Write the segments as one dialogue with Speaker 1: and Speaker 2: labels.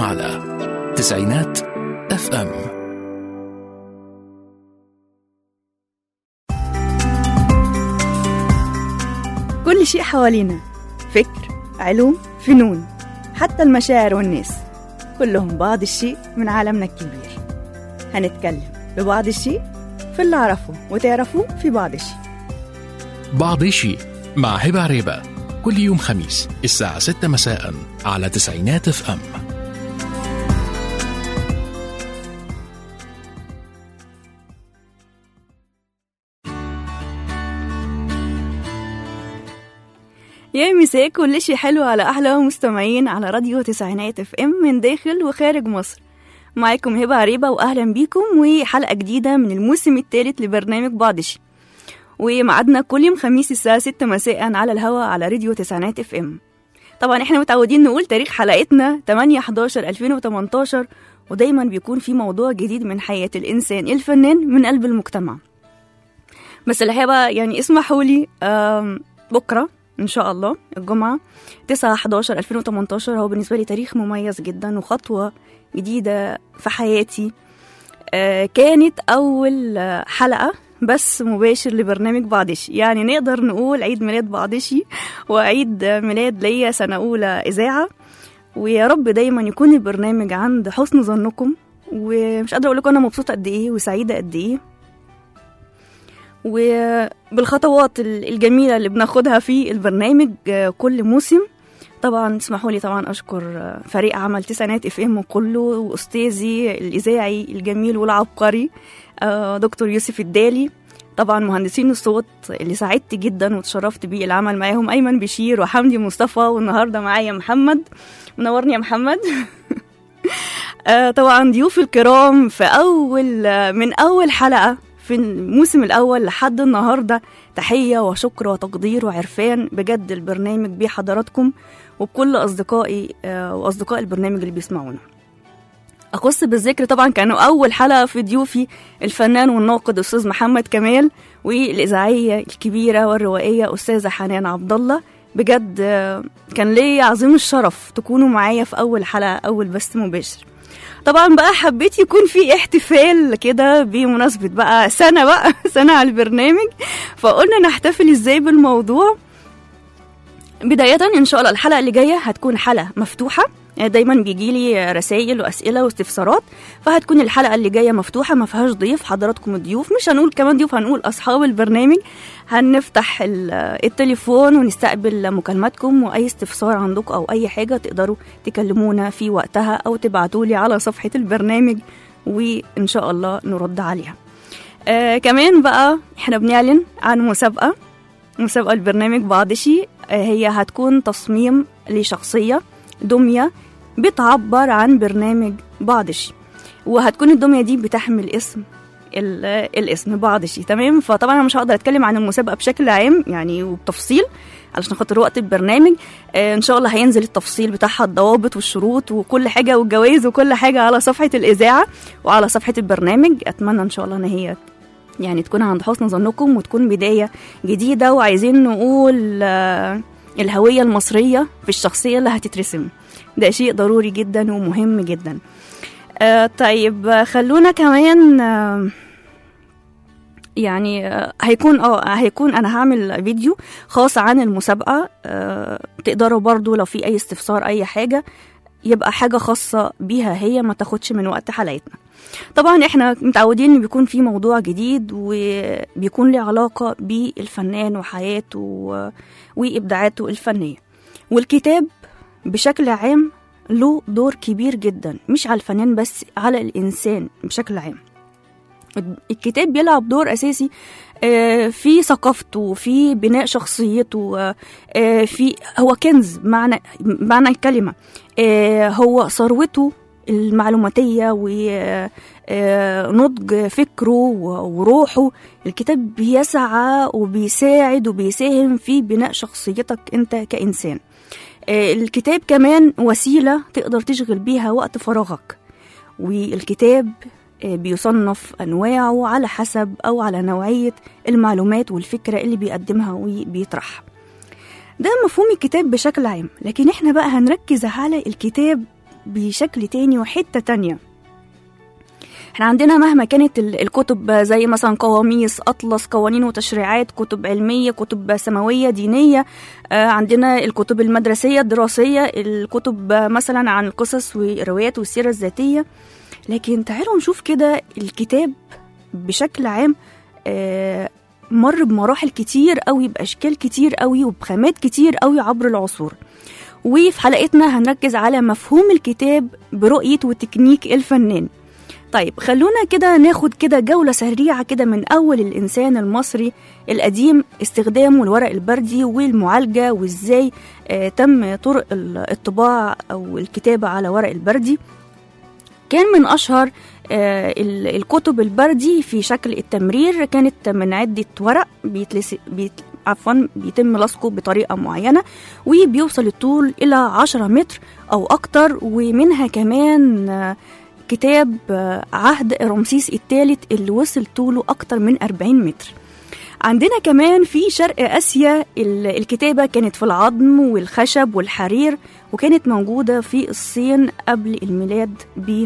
Speaker 1: على تسعينات اف ام
Speaker 2: كل شيء حوالينا فكر علوم فنون حتى المشاعر والناس كلهم بعض الشيء من عالمنا الكبير هنتكلم ببعض الشيء في اللي أعرفه وتعرفوه في بعض الشيء
Speaker 1: بعض شيء مع هبة عريبة كل يوم خميس الساعة 6 مساء على تسعينات اف ام
Speaker 2: يا مساء كل شيء حلو على أحلى مستمعين على راديو تسعينات اف ام من داخل وخارج مصر معاكم هبة عريبة وأهلا بيكم وحلقة جديدة من الموسم الثالث لبرنامج بعض شيء وميعادنا كل يوم خميس الساعة 6 مساء على الهواء على راديو تسعينات اف ام طبعا احنا متعودين نقول تاريخ حلقتنا 8 11 2018 ودايما بيكون في موضوع جديد من حياة الإنسان الفنان من قلب المجتمع بس الحقيقة بقى يعني اسمحوا لي آم، بكرة إن شاء الله الجمعة 9 11 2018 هو بالنسبة لي تاريخ مميز جدا وخطوة جديدة في حياتي آه، كانت أول آه، حلقة بس مباشر لبرنامج بعضشي يعني نقدر نقول عيد ميلاد بعضشي وعيد ميلاد ليا سنة أولى إذاعة ويا رب دايما يكون البرنامج عند حسن ظنكم ومش قادرة أقول لكم أنا مبسوطة قد إيه وسعيدة قد إيه وبالخطوات ال- الجميلة اللي بناخدها في البرنامج آه، كل موسم طبعا اسمحوا لي طبعا اشكر آه، فريق عمل تسعينات اف ام كله واستاذي الاذاعي الجميل والعبقري آه، دكتور يوسف الدالي طبعا مهندسين الصوت اللي سعدت جدا وتشرفت بيه العمل معاهم ايمن بشير وحمدي مصطفى والنهارده معايا محمد منورني يا محمد آه، طبعا ضيوف الكرام في اول آه، من اول حلقه في الموسم الاول لحد النهارده تحيه وشكر وتقدير وعرفان بجد البرنامج بحضراتكم وبكل اصدقائي آه، واصدقاء البرنامج اللي بيسمعونا اخص بالذكر طبعا كانوا اول حلقه في ضيوفي الفنان والناقد استاذ محمد كمال والاذاعيه الكبيره والروائيه استاذه حنان عبد الله بجد آه، كان ليا عظيم الشرف تكونوا معايا في اول حلقه اول بث مباشر طبعا بقى حبيت يكون في احتفال كده بمناسبة بقى سنة بقى سنة على البرنامج فقلنا نحتفل ازاي بالموضوع بداية ان شاء الله الحلقة اللي جاية هتكون حلقة مفتوحة يعني دايما بيجي لي رسائل واسئله واستفسارات فهتكون الحلقه اللي جايه مفتوحه ما فيهاش ضيف حضراتكم الضيوف مش هنقول كمان ضيوف هنقول اصحاب البرنامج هنفتح ال- التليفون ونستقبل مكالماتكم واي استفسار عندكم او اي حاجه تقدروا تكلمونا في وقتها او تبعتوا لي على صفحه البرنامج وان شاء الله نرد عليها آه كمان بقى احنا بنعلن عن مسابقه مسابقه البرنامج بعض شيء آه هي هتكون تصميم لشخصيه دميه بتعبر عن برنامج بعض شيء وهتكون الدميه دي بتحمل اسم ال- الاسم بعض شيء تمام فطبعا انا مش هقدر اتكلم عن المسابقه بشكل عام يعني وبتفصيل علشان خاطر وقت البرنامج آه ان شاء الله هينزل التفصيل بتاعها الضوابط والشروط وكل حاجه والجوائز وكل حاجه على صفحه الاذاعه وعلى صفحه البرنامج اتمنى ان شاء الله ان هي يعني تكون عند حسن ظنكم وتكون بدايه جديده وعايزين نقول آه الهويه المصريه في الشخصيه اللي هتترسم ده شيء ضروري جدا ومهم جدا آه طيب آه، خلونا كمان آه يعني آه، هيكون اه هيكون انا هعمل فيديو خاص عن المسابقه آه تقدروا برضو لو في اي استفسار اي حاجه يبقى حاجه خاصه بيها هي ما تاخدش من وقت حلقتنا طبعا احنا متعودين ان بيكون في موضوع جديد وبيكون له علاقه بالفنان وحياته و- وابداعاته الفنيه والكتاب بشكل عام له دور كبير جدا مش على الفنان بس على الانسان بشكل عام الكتاب بيلعب دور اساسي آه، في ثقافته في بناء شخصيته آه، آه، في هو كنز معنى معنى الكلمه آه، هو ثروته المعلوماتيه ونضج فكره و- وروحه الكتاب بيسعى وبيساعد وبيساهم في بناء شخصيتك انت كانسان آه، الكتاب كمان وسيله تقدر تشغل بيها وقت فراغك والكتاب آه، بيصنف أنواعه على حسب أو على نوعية المعلومات والفكرة اللي بيقدمها وبيطرحها ده مفهوم الكتاب بشكل عام لكن احنا بقى هنركز على الكتاب بشكل تاني وحتة تانية احنا عندنا مهما كانت ال- الكتب زي مثلا قواميس اطلس قوانين وتشريعات كتب علميه كتب سماويه دينيه آه، عندنا الكتب المدرسيه الدراسيه الكتب آه، مثلا عن القصص والروايات والسيره الذاتيه لكن تعالوا نشوف كده الكتاب بشكل عام آه، مر بمراحل كتير قوي باشكال كتير قوي وبخامات كتير قوي عبر العصور وفي حلقتنا هنركز على مفهوم الكتاب برؤيه وتكنيك الفنان طيب خلونا كده ناخد كده جولة سريعة كده من أول الإنسان المصري القديم استخدامه الورق البردي والمعالجة وإزاي آه تم طرق ال- الطباعة أو الكتابة على ورق البردي كان من أشهر آه ال- الكتب البردي في شكل التمرير كانت من عدة ورق بيتلس بيت عفوا بيتم لصقه بطريقة معينة وبيوصل الطول إلى 10 متر أو أكتر ومنها كمان آه كتاب آه، عهد رمسيس الثالث اللي وصل طوله أكتر من 40 متر عندنا كمان في شرق آسيا ال- الكتابة كانت في العظم والخشب والحرير وكانت موجودة في الصين قبل الميلاد ب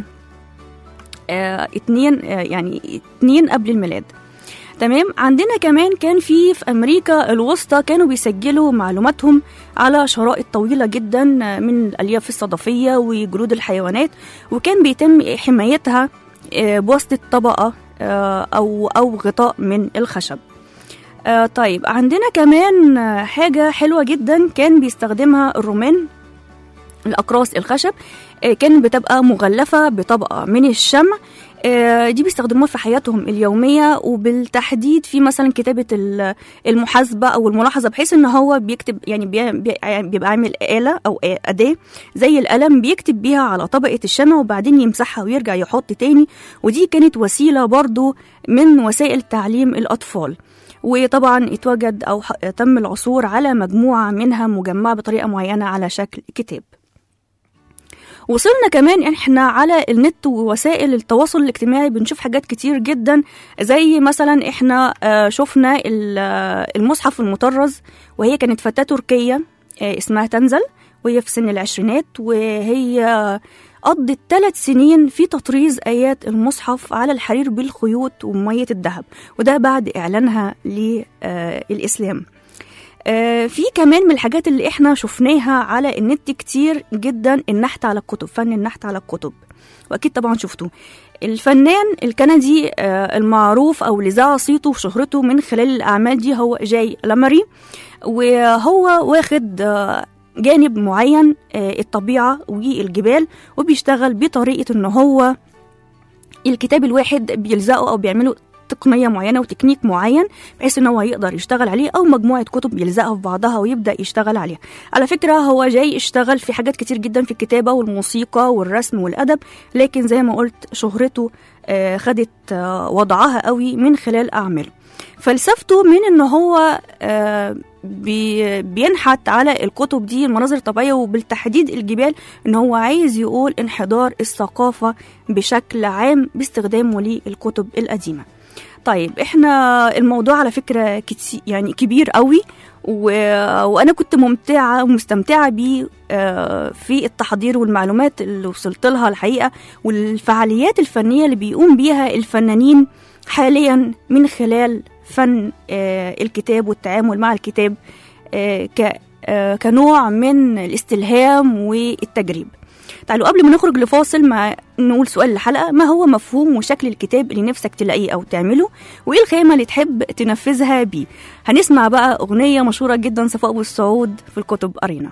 Speaker 2: آه، اتنين آه، يعني اتنين قبل الميلاد تمام عندنا كمان كان في في امريكا الوسطى كانوا بيسجلوا معلوماتهم على شرائط طويله جدا من الالياف الصدفيه وجلود الحيوانات وكان بيتم حمايتها آه، بواسطه طبقه آه، او او غطاء من الخشب آه، طيب عندنا كمان آه، حاجه حلوه جدا كان بيستخدمها الرومان الاقراص الخشب آه، كانت بتبقى مغلفه بطبقه من الشمع آه، دي بيستخدموها في حياتهم اليوميه وبالتحديد في مثلا كتابه ال- المحاسبه او الملاحظه بحيث ان هو بيكتب يعني بي- بي- بيبقى عامل اله او اداه زي القلم بيكتب بيها على طبقه الشمع وبعدين يمسحها ويرجع يحط تاني ودي كانت وسيله برضو من وسائل تعليم الاطفال وطبعا اتوجد او ح- تم العثور على مجموعه منها مجمعه بطريقه معينه على شكل كتاب وصلنا كمان احنا على النت ووسائل التواصل الاجتماعي بنشوف حاجات كتير جدا زي مثلا احنا آه، شفنا ال- آه، المصحف المطرز وهي كانت فتاة تركية آه، اسمها تنزل وهي في سن العشرينات وهي قضت ثلاث سنين في تطريز آيات المصحف على الحرير بالخيوط ومية الذهب وده بعد إعلانها للإسلام آه، في كمان من الحاجات اللي احنا شفناها على النت كتير جدا النحت على الكتب فن النحت على الكتب واكيد طبعا شفتوه الفنان الكندي آه، المعروف او اللي ذاع صيته وشهرته من خلال الاعمال دي هو جاي لامري وهو واخد آه، جانب معين آه، الطبيعه والجبال وبيشتغل بطريقه ان هو الكتاب الواحد بيلزقه او بيعمله تقنية معينة وتكنيك معين بحيث ان هو يقدر يشتغل عليه او مجموعة كتب يلزقها في بعضها ويبدأ يشتغل عليها على فكرة هو جاي اشتغل في حاجات كتير جدا في الكتابة والموسيقى والرسم والأدب لكن زي ما قلت شهرته آه، خدت آه، وضعها قوي من خلال أعماله فلسفته من ان هو آه، بي- بينحت على الكتب دي المناظر الطبيعية وبالتحديد الجبال ان هو عايز يقول انحدار الثقافة بشكل عام باستخدامه للكتب القديمة طيب احنا الموضوع على فكرة كتير يعني كبير قوي و... وانا كنت ممتعة ومستمتعة بيه آه، في التحضير والمعلومات اللي وصلت لها الحقيقة والفعاليات الفنية اللي بيقوم بيها الفنانين حاليا من خلال فن آه، الكتاب والتعامل مع الكتاب آه، ك- آه، كنوع من الاستلهام والتجريب تعالوا قبل ما نخرج لفاصل مع نقول سؤال الحلقة ما هو مفهوم وشكل الكتاب اللي نفسك تلاقيه أو تعمله وإيه الخيمة اللي تحب تنفذها بيه هنسمع بقى أغنية مشهورة جدا صفاء أبو السعود في الكتب أرينا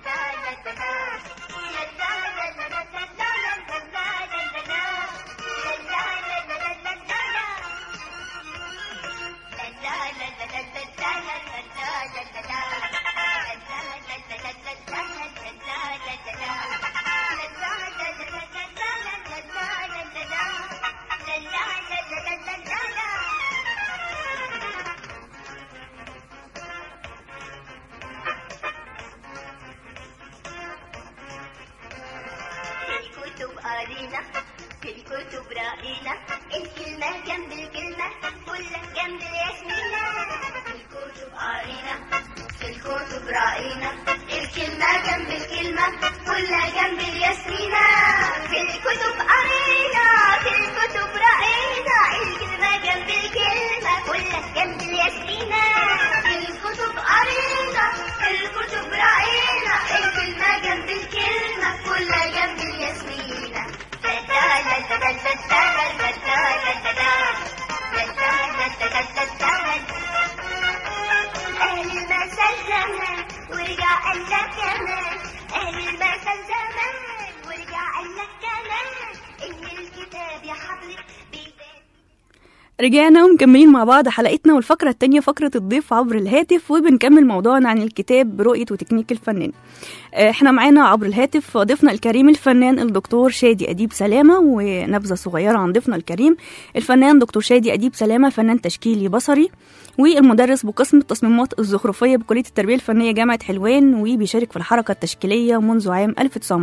Speaker 3: la la la la la la la la la la قرينا في الكتب رأينا الكلمة جنب الكلمة كلها جنب الياسمينة في الكتب قرينا في الكتب رأينا الكلمة جنب الكلمة كلها جنب الياسمينة في الكتب قرينا في الكتب رأينا الكلمة جنب الكلمة كلها جنب الياسمينة في الكتب قرينا في الكتب رأينا الكلمة جنب الكلمة كلها جنب الياسمينة أهل المثل زمان ورجع قال لك كمان أهل المثل زمان ورجع قال لك كمان إن الكتاب يا حضرتك بيبان
Speaker 2: رجعنا ومكملين مع بعض حلقتنا والفقرة التانية فقرة الضيف عبر الهاتف وبنكمل موضوعنا عن الكتاب برؤية وتكنيك الفنان آه، احنا معانا عبر الهاتف ضيفنا الكريم الفنان الدكتور شادي أديب سلامة ونبذة صغيرة عن ضيفنا الكريم الفنان دكتور شادي أديب سلامة فنان تشكيلي بصري والمدرس بقسم التصميمات الزخرفية بكلية التربية الفنية جامعة حلوان وبيشارك في الحركة التشكيلية منذ عام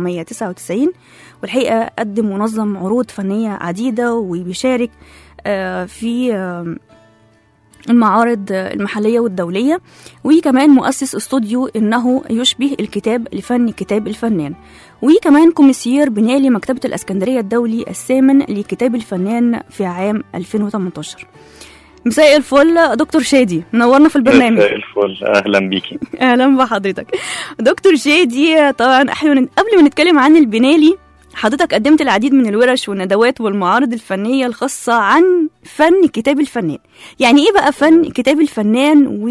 Speaker 2: 1999 والحقيقة قدم منظم عروض فنية عديدة وبيشارك آه، في آه، المعارض المحلية والدولية وكمان مؤسس استوديو إنه يشبه الكتاب لفن كتاب الفنان وكمان كوميسير بنالي مكتبة الأسكندرية الدولي الثامن لكتاب الفنان في عام 2018 مساء الفل دكتور شادي منورنا في البرنامج
Speaker 4: مساء الفل اهلا بيكي
Speaker 2: اهلا بحضرتك دكتور شادي طبعا احنا قبل ما نتكلم عن البنالي حضرتك قدمت العديد من الورش والندوات والمعارض الفنية الخاصة عن فن كتاب الفنان يعني ايه بقى فن كتاب الفنان و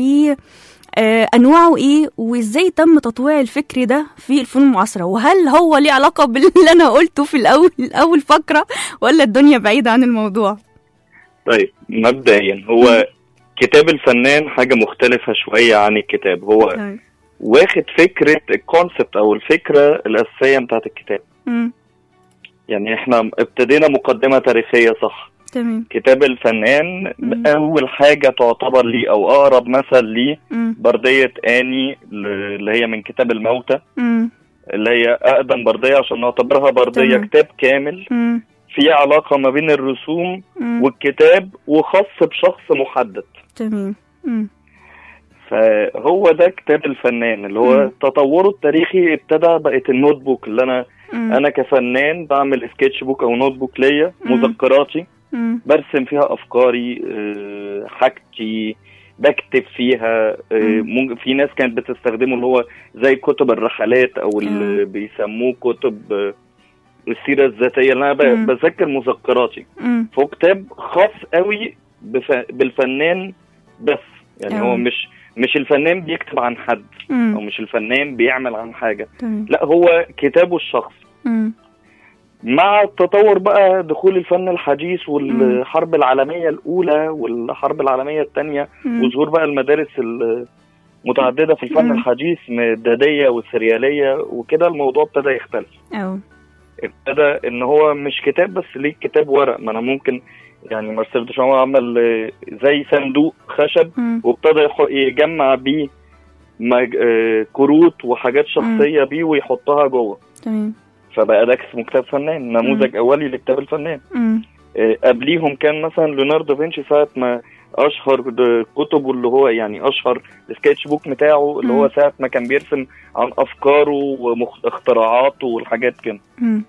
Speaker 2: آه، انواعه ايه وازاي تم تطويع الفكر ده في الفنون المعاصره وهل هو ليه علاقه باللي انا قلته في الاول اول فقره ولا الدنيا بعيده عن الموضوع
Speaker 4: طيب مبدئيا هو كتاب الفنان حاجه مختلفه شويه عن الكتاب هو
Speaker 2: تمام.
Speaker 4: واخد فكره الكونسبت او الفكره الاساسيه بتاعت الكتاب
Speaker 2: مم،
Speaker 4: يعني احنا ابتدينا مقدمه تاريخيه صح
Speaker 2: تمام
Speaker 4: كتاب الفنان
Speaker 2: مم.
Speaker 4: اول حاجه تعتبر ليه او اقرب مثل ليه
Speaker 2: مم،
Speaker 4: برديه اني اللي هي من كتاب الموتى
Speaker 2: مم،
Speaker 4: اللي هي اقدم برديه عشان نعتبرها برديه
Speaker 2: تمام.
Speaker 4: كتاب كامل
Speaker 2: مم،
Speaker 4: في علاقه ما بين الرسوم
Speaker 2: مم،
Speaker 4: والكتاب وخاص بشخص محدد
Speaker 2: تمام مم،
Speaker 4: فهو ده كتاب الفنان اللي هو
Speaker 2: مم.
Speaker 4: تطوره التاريخي ابتدى بقت النوت بوك اللي انا
Speaker 2: مم،
Speaker 4: انا كفنان بعمل سكتش بوك او نوت بوك ليا
Speaker 2: مم.
Speaker 4: مذكراتي
Speaker 2: مم،
Speaker 4: برسم فيها افكاري آه، حاجتي بكتب فيها آه،
Speaker 2: مم.
Speaker 4: ممكن في ناس كانت بتستخدمه اللي هو زي كتب الرحلات او اللي
Speaker 2: مم.
Speaker 4: بيسموه كتب آه، السيره الذاتيه اللي انا ب-
Speaker 2: مم.
Speaker 4: بذكر مذكراتي
Speaker 2: مم،
Speaker 4: فهو كتاب خاص قوي بف... بالفنان بس يعني هو
Speaker 2: أوي.
Speaker 4: مش مش الفنان بيكتب عن حد او
Speaker 2: مم،
Speaker 4: مش الفنان بيعمل عن حاجه
Speaker 2: تمام
Speaker 4: لا هو كتابه الشخص
Speaker 2: مم،
Speaker 4: مع التطور بقى دخول الفن الحديث والحرب العالميه الاولى والحرب العالميه الثانيه
Speaker 2: مم،
Speaker 4: وظهور بقى المدارس المتعدده في الفن
Speaker 2: مم.
Speaker 4: الحديث من الداديه والسرياليه وكده الموضوع ابتدى يختلف
Speaker 2: أو
Speaker 4: ابتدى ان هو مش كتاب بس ليه كتاب ورق ما انا ممكن يعني مارسيل دوشان عمل آه، زي صندوق خشب
Speaker 2: مم،
Speaker 4: وابتدى يح- يجمع بيه مج- آه، كروت وحاجات شخصيه بيه ويحطها جوه
Speaker 2: تمام
Speaker 4: فبقى ده اسمه كتاب فنان نموذج اولي لكتاب الفنان
Speaker 2: مم،
Speaker 4: آه، قبليهم كان مثلا ليوناردو فينشي ساعه ما اشهر د- كتبه اللي هو يعني اشهر السكتش بوك بتاعه اللي
Speaker 2: مم.
Speaker 4: هو ساعه ما كان بيرسم عن افكاره واختراعاته والحاجات كده
Speaker 2: مم،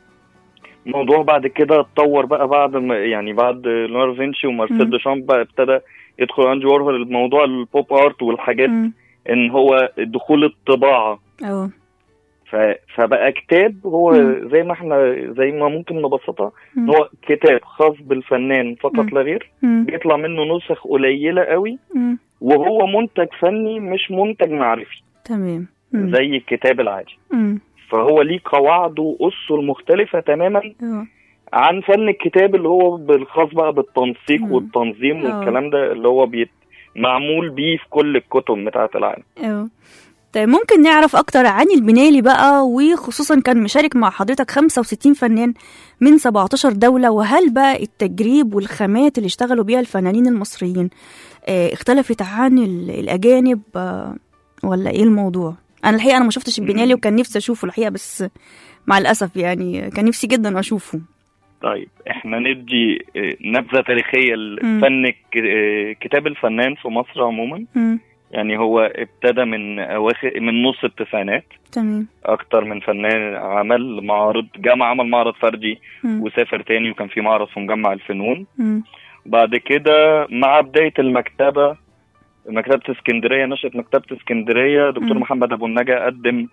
Speaker 4: الموضوع بعد كده اتطور بقى بعد ما يعني بعد ليوناردو فينشي
Speaker 2: مم.
Speaker 4: ومارسيل دوشامب بقى ابتدى يدخل اندي وورهول الموضوع البوب ارت والحاجات
Speaker 2: مم،
Speaker 4: ان هو دخول الطباعه
Speaker 2: أو
Speaker 4: ف... فبقى كتاب هو
Speaker 2: مم.
Speaker 4: زي ما احنا زي ما ممكن نبسطها ان
Speaker 2: مم،
Speaker 4: هو كتاب خاص بالفنان فقط
Speaker 2: مم.
Speaker 4: لا غير
Speaker 2: مم،
Speaker 4: بيطلع منه نسخ قليله قوي
Speaker 2: مم،
Speaker 4: وهو منتج فني مش منتج معرفي
Speaker 2: تمام مم،
Speaker 4: زي الكتاب العادي
Speaker 2: مم،
Speaker 4: فهو ليه قواعده واسه المختلفه تماما
Speaker 2: أو
Speaker 4: عن فن الكتاب اللي هو بالخاص بقى بالتنسيق
Speaker 2: مم.
Speaker 4: والتنظيم
Speaker 2: آه.
Speaker 4: والكلام ده اللي هو بيت معمول بيه في كل الكتب بتاعة العالم
Speaker 2: أو طيب ممكن نعرف أكتر عن البنالي بقى وخصوصا كان مشارك مع حضرتك 65 فنان من 17 دولة وهل بقى التجريب والخامات اللي اشتغلوا بيها الفنانين المصريين آه، اختلفت عن ال- الأجانب آه، ولا إيه الموضوع؟ انا الحقيقه انا ما شفتش البنالي وكان نفسي اشوفه الحقيقه بس مع الاسف يعني كان نفسي جدا اشوفه
Speaker 4: طيب احنا ندي آه، نبذه تاريخيه لفن ك- آه، كتاب الفنان في مصر عموما
Speaker 2: مم.
Speaker 4: يعني هو ابتدى من اواخر من نص التسعينات
Speaker 2: تمام
Speaker 4: اكتر من فنان عمل معارض جمع عمل معرض فردي
Speaker 2: مم.
Speaker 4: وسافر تاني وكان في معرض في مجمع الفنون
Speaker 2: مم.
Speaker 4: بعد كده مع بدايه المكتبه مكتبه اسكندريه نشأت مكتبه اسكندريه دكتور
Speaker 2: مم.
Speaker 4: محمد ابو النجا قدم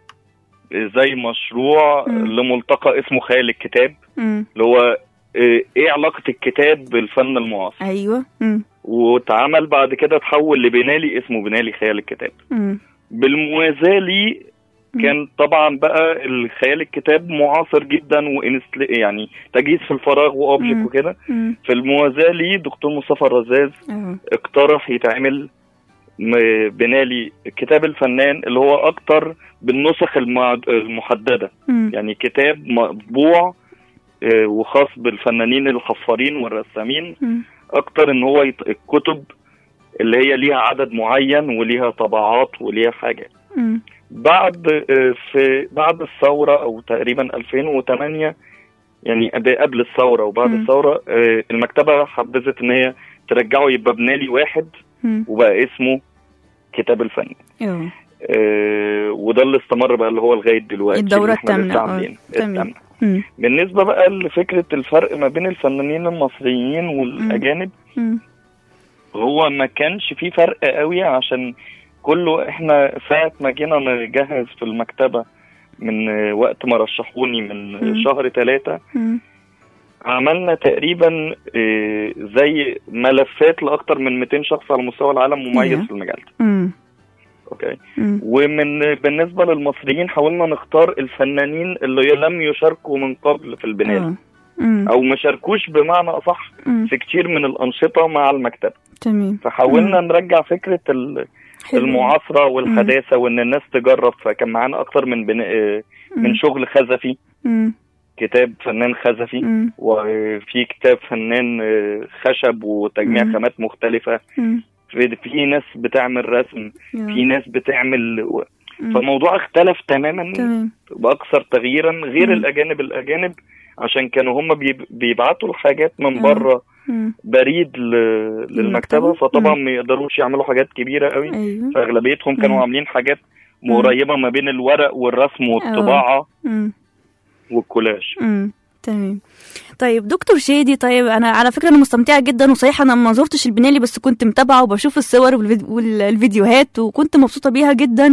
Speaker 4: زي مشروع
Speaker 2: مم.
Speaker 4: لملتقى اسمه خيال الكتاب
Speaker 2: مم.
Speaker 4: اللي هو آه، ايه علاقه الكتاب بالفن المعاصر
Speaker 2: ايوه مم.
Speaker 4: واتعمل بعد كده اتحول لبنالي اسمه بنالي خيال الكتاب
Speaker 2: مم.
Speaker 4: بالموازاه ليه
Speaker 2: مم.
Speaker 4: كان طبعا بقى الخيال الكتاب معاصر جدا وانستل يعني تجهيز في الفراغ
Speaker 2: مم.
Speaker 4: واوبجكت وكده
Speaker 2: مم.
Speaker 4: في الموازاه ليه دكتور مصطفى الرزاز
Speaker 2: اه
Speaker 4: اقترح يتعمل م- بنالي كتاب الفنان اللي هو اكتر بالنسخ المع- المحدده
Speaker 2: مم.
Speaker 4: يعني كتاب مطبوع آه، وخاص بالفنانين الحفارين والرسامين
Speaker 2: مم.
Speaker 4: اكتر ان هو يت... الكتب اللي هي ليها عدد معين وليها طبعات وليها حاجه
Speaker 2: مم.
Speaker 4: بعد آه، في بعد الثوره او تقريبا 2008 يعني قبل- قبل الثوره وبعد
Speaker 2: مم.
Speaker 4: الثوره آه، المكتبه حبذت ان هي ترجعه يبقى بنالي واحد
Speaker 2: مم.
Speaker 4: وبقى اسمه كتاب الفن
Speaker 2: اه
Speaker 4: آه، وده اللي استمر بقى اللي هو لغايه دلوقتي
Speaker 2: الدورة
Speaker 4: اللي احنا
Speaker 2: الثامنة،
Speaker 4: لسه
Speaker 2: آه،
Speaker 4: عاملينه.
Speaker 2: تمام.
Speaker 4: الثامنة.
Speaker 2: مم.
Speaker 4: بالنسبه بقى لفكره الفرق ما بين الفنانين المصريين والاجانب
Speaker 2: مم.
Speaker 4: هو ما كانش فيه فرق قوي عشان كله احنا ساعة ما جينا نجهز في المكتبة من وقت ما رشحوني من
Speaker 2: مم.
Speaker 4: شهر ثلاثة
Speaker 2: مم.
Speaker 4: عملنا تقريبا اه، زي ملفات لأكتر من 200 شخص على مستوى العالم مميز
Speaker 2: إيه.
Speaker 4: في المجال ده
Speaker 2: مم.
Speaker 4: اوكي
Speaker 2: مم.
Speaker 4: ومن بالنسبة للمصريين حاولنا نختار الفنانين اللي لم يشاركوا من قبل في البناء
Speaker 2: اه مم.
Speaker 4: او ما شاركوش بمعنى اصح
Speaker 2: مم.
Speaker 4: في كتير من الانشطه مع المكتبه
Speaker 2: تمام
Speaker 4: فحاولنا نرجع فكره ال-
Speaker 2: حلو.
Speaker 4: المعاصره والحداثه وان الناس تجرب فكان معانا اكتر من بناء من
Speaker 2: مم.
Speaker 4: شغل خزفي
Speaker 2: مم.
Speaker 4: كتاب فنان خزفي
Speaker 2: مم.
Speaker 4: وفي كتاب فنان آه، خشب وتجميع
Speaker 2: مم.
Speaker 4: خامات مختلفه
Speaker 2: مم.
Speaker 4: في في ناس بتعمل رسم في
Speaker 2: يا.
Speaker 4: ناس بتعمل
Speaker 2: مم.
Speaker 4: فالموضوع اختلف تماما
Speaker 2: تمام
Speaker 4: باكثر تغييرا غير
Speaker 2: مم.
Speaker 4: الاجانب الاجانب عشان كانوا هم بيبعتوا الحاجات من
Speaker 2: آه.
Speaker 4: بره
Speaker 2: مم.
Speaker 4: بريد ل...
Speaker 2: للمكتبة؟
Speaker 4: للمكتبه فطبعا
Speaker 2: مم.
Speaker 4: ما يقدروش يعملوا حاجات كبيره قوي
Speaker 2: ايوه
Speaker 4: فاغلبيتهم كانوا
Speaker 2: مم.
Speaker 4: عاملين حاجات
Speaker 2: مم.
Speaker 4: قريبه ما بين الورق والرسم والطباعه
Speaker 2: مم.
Speaker 4: والكولاج
Speaker 2: امم تمام طيب دكتور شادي طيب انا على فكره انا مستمتعه جدا وصحيح انا ما زرتش البنالي بس كنت متابعه وبشوف الصور والفيد- والفيديوهات وكنت مبسوطه بيها جدا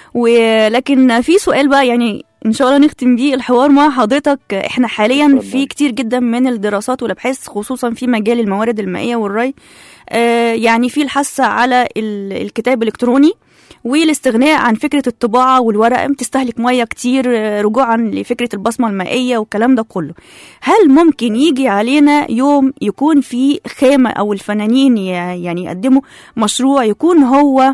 Speaker 2: ولكن في سؤال بقى يعني ان شاء الله نختم بيه الحوار مع حضرتك احنا حاليا
Speaker 4: اتفضل.
Speaker 2: في كتير جدا من الدراسات والابحاث خصوصا في مجال الموارد المائيه والري آه يعني في الحث على ال- الكتاب الالكتروني والاستغناء عن فكرة الطباعة والورق بتستهلك مية كتير آه، رجوعا لفكرة البصمة المائية والكلام ده كله هل ممكن يجي علينا يوم يكون في خامة أو الفنانين ي- يعني يقدموا مشروع يكون هو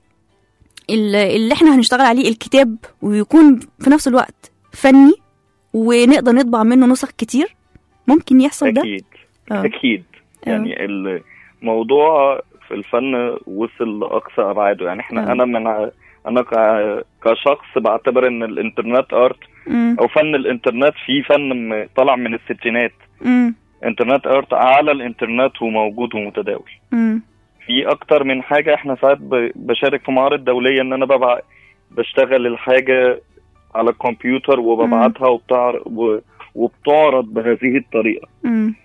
Speaker 2: ال- اللي احنا هنشتغل عليه الكتاب ويكون في نفس الوقت فني ونقدر نطبع منه نسخ كتير ممكن يحصل ده؟
Speaker 4: اكيد
Speaker 2: آه.
Speaker 4: اكيد
Speaker 2: آه.
Speaker 4: يعني الموضوع في الفن وصل لاقصى ابعاده يعني احنا
Speaker 2: آه.
Speaker 4: انا من ع- انا ك- كشخص بعتبر ان الانترنت ارت
Speaker 2: مم.
Speaker 4: او فن الانترنت فيه فن م- طالع من الستينات
Speaker 2: مم.
Speaker 4: انترنت ارت على الانترنت وموجود ومتداول
Speaker 2: مم.
Speaker 4: في اكتر من حاجه احنا ساعات ب- بشارك في معارض دوليه ان انا ببع بشتغل الحاجه على الكمبيوتر وببعتها وبتعرض وبتعرض بهذه الطريقه
Speaker 2: مم.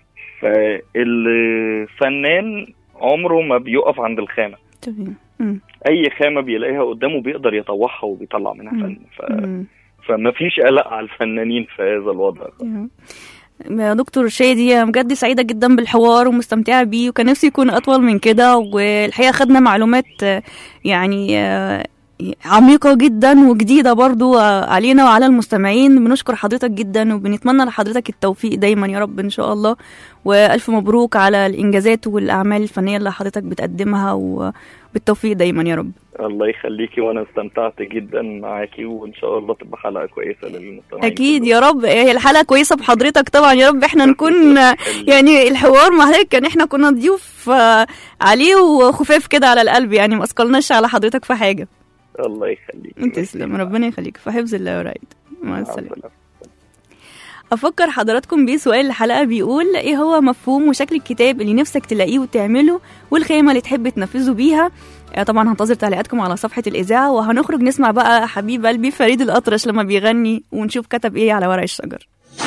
Speaker 4: فالفنان عمره ما بيقف عند الخامه
Speaker 2: تمام مم.
Speaker 4: اي خامه بيلاقيها قدامه بيقدر يطوعها وبيطلع منها
Speaker 2: مم.
Speaker 4: فن ف...
Speaker 2: مم.
Speaker 4: فما فيش قلق على الفنانين في هذا الوضع
Speaker 2: يا دكتور شادي بجد سعيدة جدا بالحوار ومستمتعة بيه وكان نفسي يكون أطول من كده والحقيقة خدنا معلومات آه، يعني آه، عميقة جدا وجديدة برضو آه، علينا وعلى المستمعين بنشكر حضرتك جدا وبنتمنى لحضرتك التوفيق دايما يا رب إن شاء الله وألف مبروك على الإنجازات والأعمال الفنية اللي حضرتك بتقدمها وبالتوفيق دايما يا رب
Speaker 4: الله يخليكي وانا استمتعت جدا معاكي وان شاء الله تبقى حلقه كويسه للمستمعين
Speaker 2: أكيد
Speaker 4: كلهم.
Speaker 2: يا رب هي الحلقة كويسة بحضرتك طبعا يا رب احنا نكون آه، يعني الحوار مع حضرتك كان احنا كنا ضيوف آه، عليه وخفاف كده على القلب يعني ما اثقلناش على حضرتك في حاجه
Speaker 4: الله يخليك
Speaker 2: تسلم ربنا يخليك في حفظ الله ورعايته مع السلامه
Speaker 4: السلامة.
Speaker 2: افكر حضراتكم بسؤال الحلقه بيقول ايه هو مفهوم وشكل الكتاب اللي نفسك تلاقيه وتعمله والخيمه اللي تحب تنفذه بيها آه، طبعا هنتظر تعليقاتكم على صفحه الاذاعه وهنخرج نسمع بقى حبيب قلبي فريد الاطرش لما بيغني ونشوف كتب ايه على ورق الشجر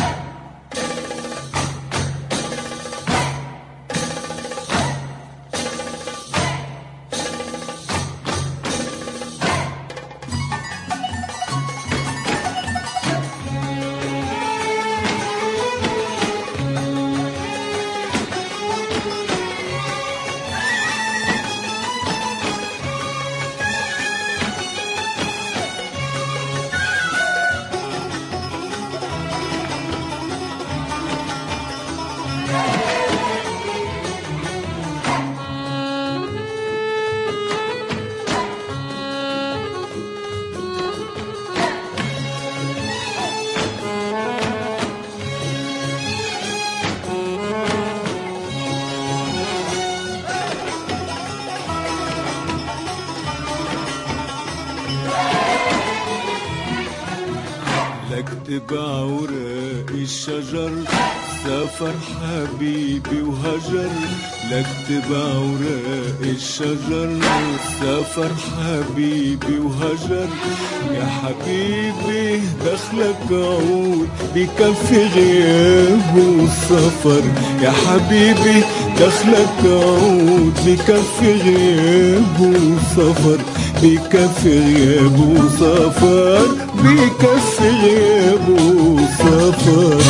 Speaker 5: اكتب اوراق الشجر سافر حبيبي وهجر لاكتب اوراق الشجر سافر حبيبي وهجر يا حبيبي دخلك عود بكفي غياب وسفر يا حبيبي دخلك عود بكفي غياب وسفر بكفي غياب وسفر بكفي غياب وسفر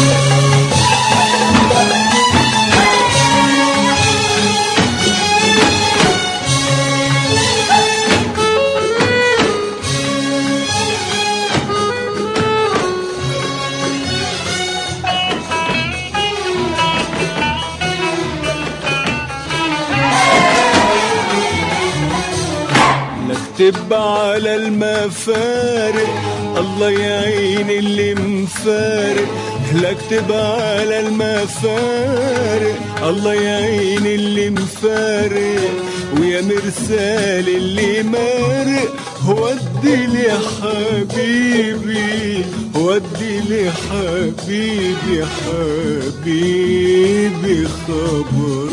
Speaker 5: نكتب على المفارق الله يعين اللي مفارق نكتب على المفارق الله يعين اللي مفارق ويا مرسال اللي مارق ودي لي حبيبي ودي لي حبيبي حبيبي خبر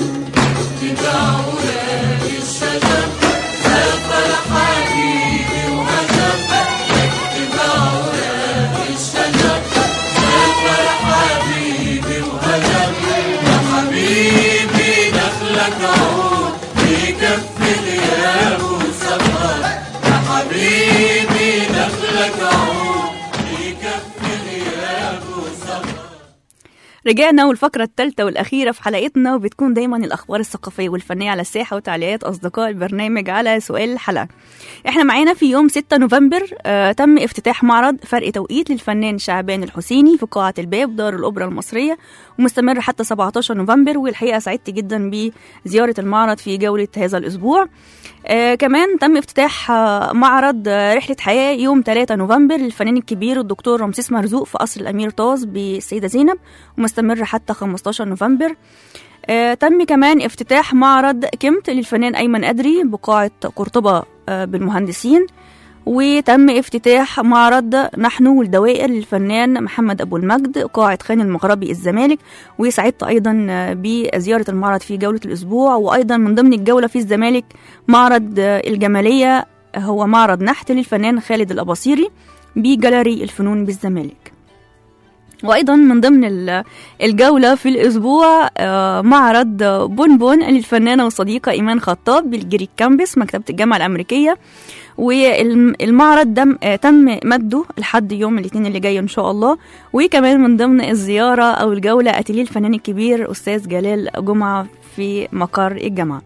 Speaker 2: رجعنا والفقرة الثالثة والأخيرة في حلقتنا وبتكون دايما الأخبار الثقافية والفنية على الساحة وتعليقات أصدقاء البرنامج على سؤال الحلقة احنا معانا في يوم 6 نوفمبر آه تم افتتاح معرض فرق توقيت للفنان شعبان الحسيني في قاعة الباب دار الأوبرا المصرية ومستمر حتى 17 نوفمبر والحقيقة سعدت جدا بزيارة المعرض في جولة هذا الأسبوع آه كمان تم افتتاح آه معرض آه رحلة حياة يوم 3 نوفمبر للفنان الكبير الدكتور رمسيس مرزوق في قصر الأمير طاز بالسيدة زينب ومستمر حتى 15 نوفمبر آه تم كمان افتتاح معرض كمت للفنان أيمن أدري بقاعة قرطبة آه بالمهندسين وتم افتتاح معرض نحن والدوائر للفنان محمد أبو المجد قاعة خان المغربي الزمالك وسعدت أيضا آه، بزيارة المعرض في جولة الأسبوع وأيضا من ضمن الجولة في الزمالك معرض آه، الجمالية هو معرض نحت للفنان خالد الأباصيري بجاليري الفنون بالزمالك وايضا من ضمن ال- الجوله في الاسبوع آه، معرض بونبون للفنانه والصديقه ايمان خطاب بالجريك كامبس مكتبه الجامعه الامريكيه والمعرض دم آه، تم مده لحد يوم الاثنين اللي جاي ان شاء الله وكمان من ضمن الزياره او الجوله اتيليه الفنان الكبير استاذ جلال جمعه في مقر الجامعه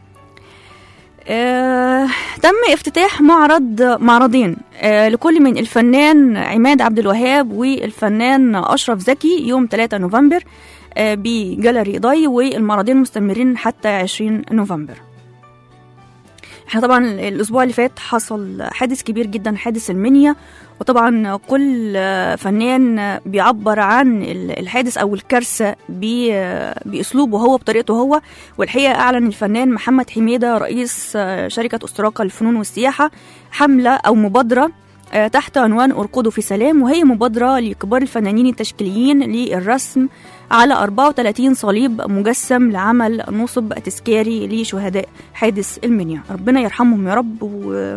Speaker 2: آه، تم افتتاح معرض معرضين آه، لكل من الفنان عماد عبد الوهاب والفنان اشرف زكي يوم 3 نوفمبر آه، بجاليري ضي والمعرضين مستمرين حتى 20 نوفمبر احنا طبعا الاسبوع اللي فات حصل حادث كبير جدا حادث المنيا وطبعا كل فنان بيعبر عن الحادث او الكارثه ب- باسلوبه هو بطريقته هو والحقيقه اعلن الفنان محمد حميده رئيس شركه استراقه للفنون والسياحه حمله او مبادره آه، تحت عنوان ارقدوا في سلام وهي مبادره لكبار الفنانين التشكيليين للرسم على 34 صليب مجسم لعمل نصب تذكاري لشهداء حادث المنيا ربنا يرحمهم يا رب و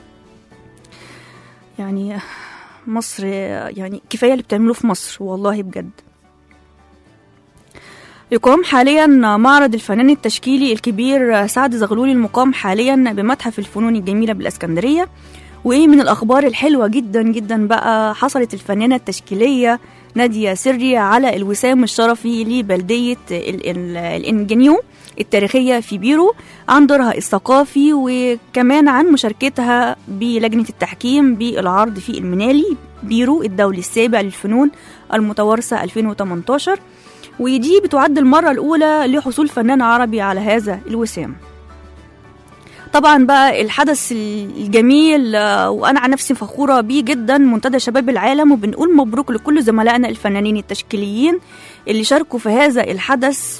Speaker 2: يعني مصر يعني كفايه اللي بتعملوه في مصر والله بجد يقام حاليا معرض الفنان التشكيلي الكبير سعد زغلول المقام حاليا بمتحف الفنون الجميله بالاسكندريه وايه من الاخبار الحلوه جدا جدا بقى حصلت الفنانه التشكيليه ناديه سري على الوسام الشرفي لبلديه ال- ال- الانجنيو التاريخيه في بيرو عن دورها الثقافي وكمان عن مشاركتها بلجنه التحكيم بالعرض في المنالي بيرو الدولي السابع للفنون المتوارثه 2018 ودي بتعد المره الاولى لحصول فنان عربي على هذا الوسام طبعا بقى الحدث الجميل آه، وانا عن نفسي فخوره بيه جدا منتدى شباب العالم وبنقول مبروك لكل زملائنا الفنانين التشكيليين اللي شاركوا في هذا الحدث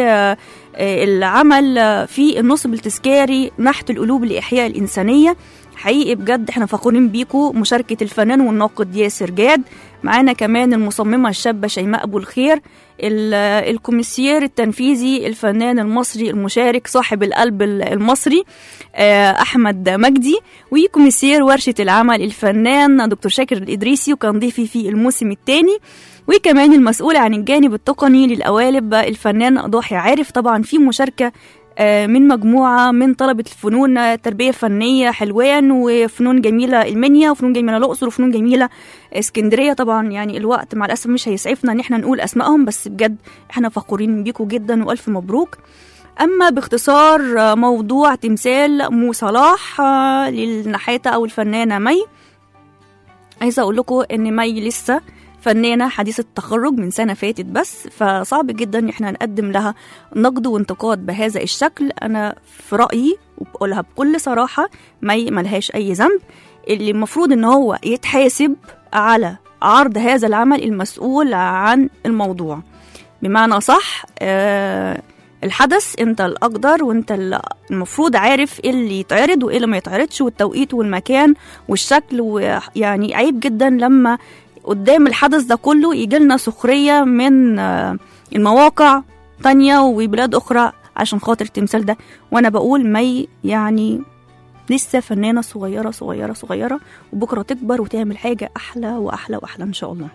Speaker 2: والعمل في النصب التذكاري نحت القلوب لاحياء الانسانيه حقيقي بجد احنا فخورين بيكم مشاركه الفنان والناقد ياسر جاد معانا كمان المصممه الشابه شيماء ابو الخير ال- الكوميسير التنفيذي الفنان المصري المشارك صاحب القلب المصري آه، احمد مجدي وكوميسير ورشه العمل الفنان دكتور شاكر الادريسي وكان ضيفي في الموسم الثاني وكمان المسؤول عن الجانب التقني للقوالب الفنان ضاحي عارف طبعا في مشاركه آه، من مجموعة من طلبة الفنون آه، تربية فنية حلوان وفنون جميلة المنيا وفنون جميلة الأقصر وفنون جميلة اسكندرية طبعا يعني الوقت مع الأسف مش هيسعفنا إن احنا نقول أسمائهم بس بجد احنا فخورين بيكم جدا وألف مبروك أما باختصار آه، موضوع تمثال مو صلاح آه، للنحاتة أو الفنانة مي عايزة أقول لكم إن مي لسه فنانة حديثة التخرج من سنة فاتت بس فصعب جدا إن احنا نقدم لها نقد وانتقاد بهذا الشكل أنا في رأيي وبقولها بكل صراحة مي ملهاش أي ذنب اللي المفروض إن هو يتحاسب على عرض هذا العمل المسؤول عن الموضوع بمعنى صح آه الحدث انت الاقدر وانت ال- المفروض عارف ايه اللي يتعرض وايه اللي ما يتعرضش والتوقيت والمكان والشكل ويعني عيب جدا لما قدام الحدث ده كله يجي لنا سخريه من آه، المواقع تانية وبلاد اخرى عشان خاطر التمثال ده وانا بقول مي يعني لسه فنانه صغيره صغيره صغيره وبكره تكبر وتعمل حاجه احلى واحلى واحلى ان شاء الله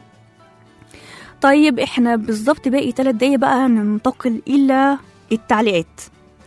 Speaker 2: طيب احنا بالظبط باقي ثلاث دقايق بقى ننتقل الى التعليقات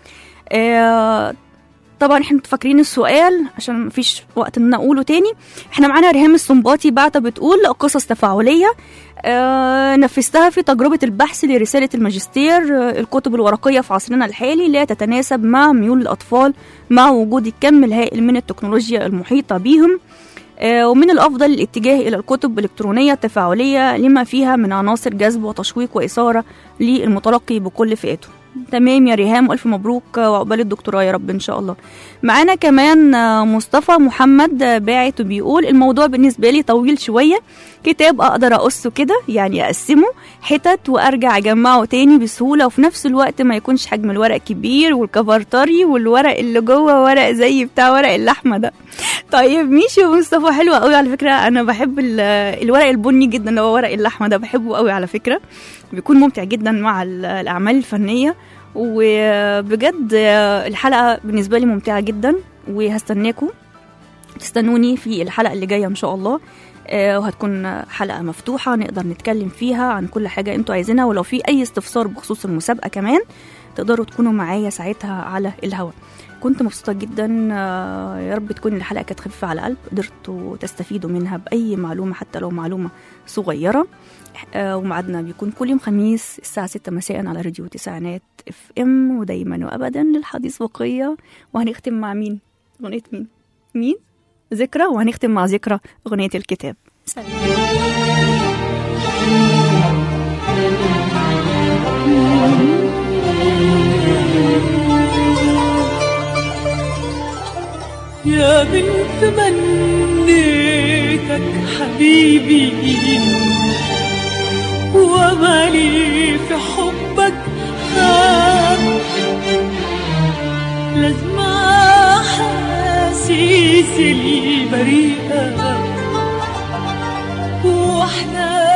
Speaker 2: آه طبعا احنا فاكرين السؤال عشان مفيش وقت ان اقوله تاني احنا معانا ريهام السنباطي بعتة بتقول قصص تفاعلية آه نفذتها في تجربة البحث لرسالة الماجستير آه الكتب الورقية في عصرنا الحالي لا تتناسب مع ميول الأطفال مع وجود الكم الهائل من التكنولوجيا المحيطة بهم آه، ومن الأفضل الاتجاه إلى الكتب الإلكترونية التفاعلية لما فيها من عناصر جذب وتشويق وإثارة للمتلقي بكل فئاته تمام يا ريهام ألف مبروك آه، وعقبال الدكتوراه يا رب إن شاء الله معانا كمان آه، مصطفى محمد آه، باعت وبيقول الموضوع بالنسبة لي طويل شوية كتاب أقدر أقصه كده يعني أقسمه حتت وأرجع أجمعه تاني بسهولة وفي نفس الوقت ما يكونش حجم الورق كبير والكفر طري والورق اللي جوه ورق زي بتاع ورق اللحمة ده طيب ماشي يا مصطفى حلوة قوي على فكرة أنا بحب ال- الورق البني جدا اللي هو ورق اللحمة ده بحبه قوي على فكرة بيكون ممتع جدا مع ال- الأعمال الفنية وبجد الحلقة بالنسبة لي ممتعة جدا وهستناكم تستنوني في الحلقة اللي جاية إن شاء الله آه، وهتكون حلقة مفتوحة نقدر نتكلم فيها عن كل حاجة انتوا عايزينها ولو في أي استفسار بخصوص المسابقة كمان تقدروا تكونوا معايا ساعتها على الهواء كنت مبسوطة جدا آه، يا رب تكون الحلقة كانت خفيفة على القلب قدرتوا تستفيدوا منها بأي معلومة حتى لو معلومة صغيرة آه، وميعادنا بيكون كل يوم خميس الساعة 6 مساء على راديو تسعينات اف ام ودايما وأبدا للحديث بقية وهنختم مع مين؟ أغنية مين؟ مين؟ ذكرى وهنختم مع ذكرى أغنية الكتاب سلام
Speaker 6: تمنيتك حبيبي ومالي في حبك هام لازم أحاسيس البريئة واحنا